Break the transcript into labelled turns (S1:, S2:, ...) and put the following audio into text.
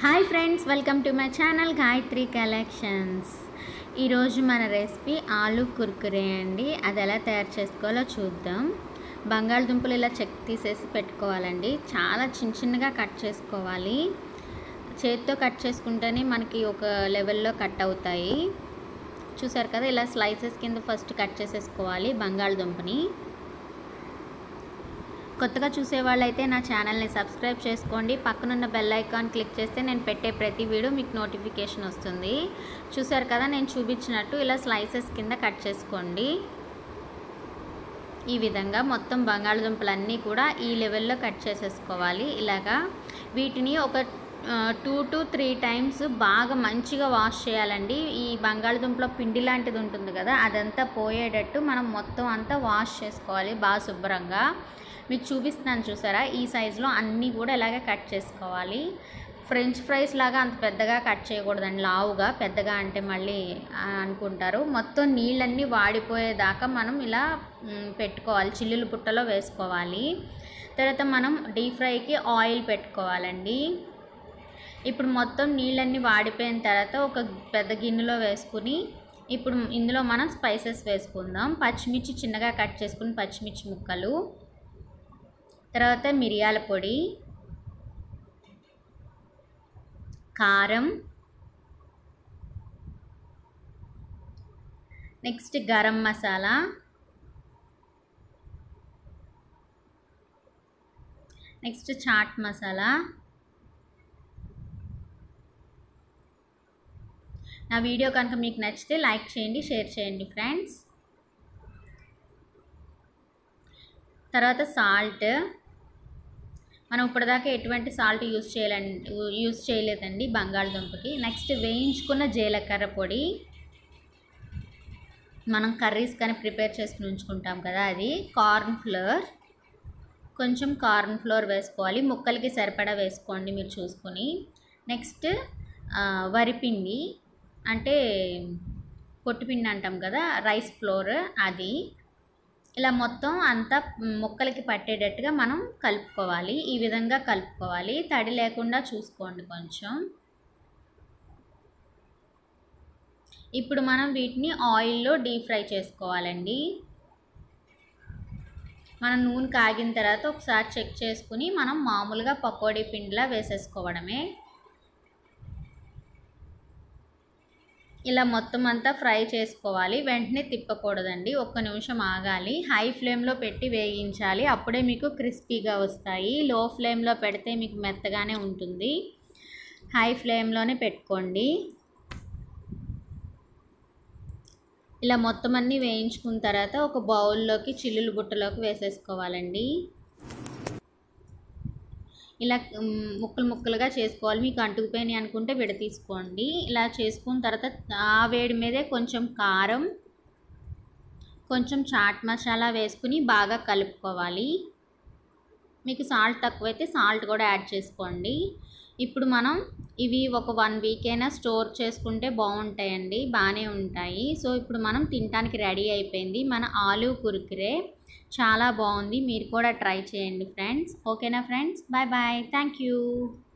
S1: hi friends welcome to my channel Gayathri collections ఈరోజు మన recipe ఆలు కుర్కురే అండి అది ఎలా తయారు చేసుకోవాలో చూద్దాం బంగాళదుంపలు ఇలా చెక్ తీసేసి పెట్టుకోవాలండి చాలా చిన్న చిన్నగా కట్ చేసుకోవాలి చేతితో కట్ చేసుకుంటేనే మనకి ఒక లెవెల్లో కట్ అవుతాయి చూసారు కదా ఇలా స్లైసెస్ కింద ఫస్ట్ కట్ చేసేసుకోవాలి బంగాళదుంపని కొత్తగా చూసే వాళ్ళైతే నా ఛానల్ని సబ్స్క్రైబ్ చేసుకోండి పక్కనున్న బెల్ ఐకాన్ క్లిక్ చేస్తే నేను పెట్టే ప్రతి వీడియో మీకు నోటిఫికేషన్ వస్తుంది చూసారు కదా నేను చూపించినట్టు ఇలా స్లైసెస్ కింద కట్ చేసుకోండి ఈ విధంగా మొత్తం బంగాళదుంపలన్నీ కూడా ఈ లెవెల్లో కట్ చేసేసుకోవాలి ఇలాగా వీటిని ఒక టూ టు త్రీ టైమ్స్ బాగా మంచిగా వాష్ చేయాలండి ఈ బంగాళదుంపలో పిండి లాంటిది ఉంటుంది కదా అదంతా పోయేటట్టు మనం మొత్తం అంతా వాష్ చేసుకోవాలి బాగా శుభ్రంగా మీకు చూపిస్తున్నాను చూసారా ఈ సైజులో అన్నీ కూడా ఇలాగే కట్ చేసుకోవాలి ఫ్రెంచ్ ఫ్రైస్ లాగా అంత పెద్దగా కట్ చేయకూడదండి లావుగా పెద్దగా అంటే మళ్ళీ అనుకుంటారు మొత్తం నీళ్ళన్నీ వాడిపోయేదాకా మనం ఇలా పెట్టుకోవాలి చిల్లులు పుట్టలో వేసుకోవాలి తర్వాత మనం డీప్ ఫ్రైకి ఆయిల్ పెట్టుకోవాలండి ఇప్పుడు మొత్తం నీళ్ళన్నీ వాడిపోయిన తర్వాత ఒక పెద్ద గిన్నెలో వేసుకుని ఇప్పుడు ఇందులో మనం స్పైసెస్ వేసుకుందాం పచ్చిమిర్చి చిన్నగా కట్ చేసుకుని పచ్చిమిర్చి ముక్కలు తర్వాత మిరియాల పొడి కారం నెక్స్ట్ గరం మసాలా నెక్స్ట్ చాట్ మసాలా నా వీడియో కనుక మీకు నచ్చితే లైక్ చేయండి షేర్ చేయండి ఫ్రెండ్స్ తర్వాత సాల్ట్ మనం ఇప్పటిదాకా ఎటువంటి సాల్ట్ యూస్ చేయాలండి యూస్ చేయలేదండి బంగాళదుంపకి నెక్స్ట్ వేయించుకున్న జీలకర్ర పొడి మనం కర్రీస్ కానీ ప్రిపేర్ చేసుకుని ఉంచుకుంటాం కదా అది కార్న్ ఫ్లోర్ కొంచెం కార్న్ ఫ్లోర్ వేసుకోవాలి ముక్కలకి సరిపడా వేసుకోండి మీరు చూసుకొని నెక్స్ట్ వరిపిండి అంటే పొట్టుపిండి అంటాం కదా రైస్ ఫ్లోర్ అది ఇలా మొత్తం అంతా ముక్కలకి పట్టేటట్టుగా మనం కలుపుకోవాలి ఈ విధంగా కలుపుకోవాలి తడి లేకుండా చూసుకోండి కొంచెం ఇప్పుడు మనం వీటిని ఆయిల్లో డీప్ ఫ్రై చేసుకోవాలండి మనం నూనె కాగిన తర్వాత ఒకసారి చెక్ చేసుకుని మనం మామూలుగా పకోడీ పిండిలా వేసేసుకోవడమే ఇలా మొత్తం అంతా ఫ్రై చేసుకోవాలి వెంటనే తిప్పకూడదండి ఒక్క నిమిషం ఆగాలి హై ఫ్లేమ్లో పెట్టి వేయించాలి అప్పుడే మీకు క్రిస్పీగా వస్తాయి లో ఫ్లేమ్లో పెడితే మీకు మెత్తగానే ఉంటుంది హై ఫ్లేమ్లోనే పెట్టుకోండి ఇలా మొత్తం అన్నీ వేయించుకున్న తర్వాత ఒక బౌల్లోకి చిల్లులు బుట్టలోకి వేసేసుకోవాలండి ఇలా ముక్కలు ముక్కలుగా చేసుకోవాలి మీకు అంటుకుపోయినాయి అనుకుంటే విడ తీసుకోండి ఇలా చేసుకున్న తర్వాత ఆ వేడి మీదే కొంచెం కారం కొంచెం చాట్ మసాలా వేసుకుని బాగా కలుపుకోవాలి మీకు సాల్ట్ తక్కువైతే సాల్ట్ కూడా యాడ్ చేసుకోండి ఇప్పుడు మనం ఇవి ఒక వన్ వీక్ అయినా స్టోర్ చేసుకుంటే బాగుంటాయండి బాగానే ఉంటాయి సో ఇప్పుడు మనం తినడానికి రెడీ అయిపోయింది మన ఆలు కురుకురే చాలా బాగుంది మీరు కూడా ట్రై చేయండి ఫ్రెండ్స్ ఓకేనా friends bye bye thank you